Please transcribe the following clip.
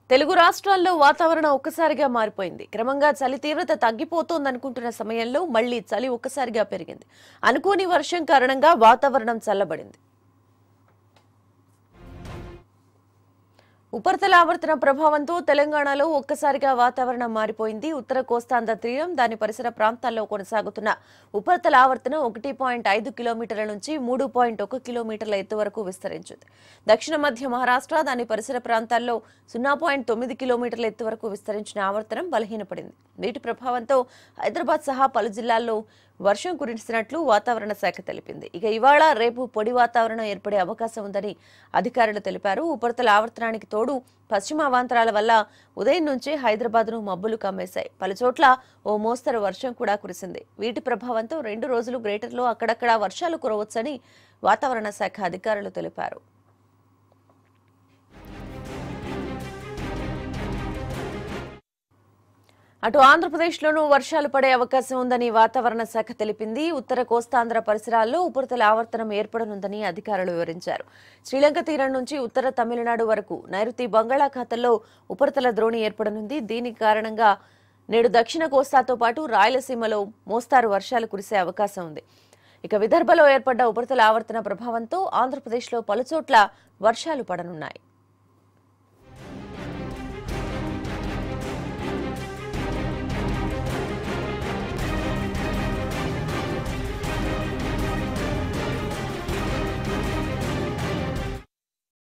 తెలుగు రాష్ట్రాల్లో వాతావరణం ఒక్కసారిగా మారిపోయింది క్రమంగా చలి తీవ్రత తగ్గిపోతోందనుకుంటున్న సమయంలో మళ్లీ చలి ఒక్కసారిగా పెరిగింది అనుకోని వర్షం కారణంగా వాతావరణం చల్లబడింది ఉపరితల ఆవర్తన ప్రభావంతో తెలంగాణలో ఒక్కసారిగా వాతావరణం మారిపోయింది ఉత్తర కోస్తాంధ్ర తీరం దాని పరిసర ప్రాంతాల్లో కొనసాగుతున్న ఉపరితల ఆవర్తనం ఒకటి పాయింట్ ఐదు కిలోమీటర్ల నుంచి మూడు పాయింట్ ఒక కిలోమీటర్ల ఎత్తు వరకు విస్తరించింది దక్షిణ మధ్య మహారాష్ట్ర దాని పరిసర ప్రాంతాల్లో సున్నా పాయింట్ తొమ్మిది కిలోమీటర్ల ఎత్తు వరకు విస్తరించిన ఆవర్తనం బలహీనపడింది వీటి ప్రభావంతో హైదరాబాద్ సహా పలు జిల్లాల్లో వర్షం కురిసినట్లు వాతావరణ శాఖ తెలిపింది ఇక ఇవాళ రేపు పొడి వాతావరణం ఏర్పడే అవకాశం ఉందని అధికారులు తెలిపారు ఉపరితల ఆవర్తనానికి తోడు పశ్చిమ అవాంతరాల వల్ల ఉదయం నుంచే హైదరాబాద్ను మబ్బులు కమ్మేశాయి పలుచోట్ల ఓ మోస్తరు వర్షం కూడా కురిసింది వీటి ప్రభావంతో రెండు రోజులు గ్రేటర్లో అక్కడక్కడా వర్షాలు కురవచ్చని వాతావరణ శాఖ అధికారులు తెలిపారు అటు ఆంధ్రప్రదేశ్లోనూ వర్షాలు పడే అవకాశం ఉందని వాతావరణ శాఖ తెలిపింది ఉత్తర కోస్తాంధ్ర పరిసరాల్లో ఉపరితల ఆవర్తనం ఏర్పడనుందని అధికారులు వివరించారు శ్రీలంక తీరం నుంచి ఉత్తర తమిళనాడు వరకు నైరుతి బంగాళాఖాతంలో ఉపరితల ద్రోణి ఏర్పడనుంది దీని కారణంగా నేడు దక్షిణ కోస్తాతో పాటు రాయలసీమలో మోస్తారు వర్షాలు కురిసే అవకాశం ఉంది ఇక విదర్భలో ఏర్పడ్డ ఉపరితల ఆవర్తన ప్రభావంతో ఆంధ్రప్రదేశ్లో పలుచోట్ల వర్షాలు పడనున్నాయి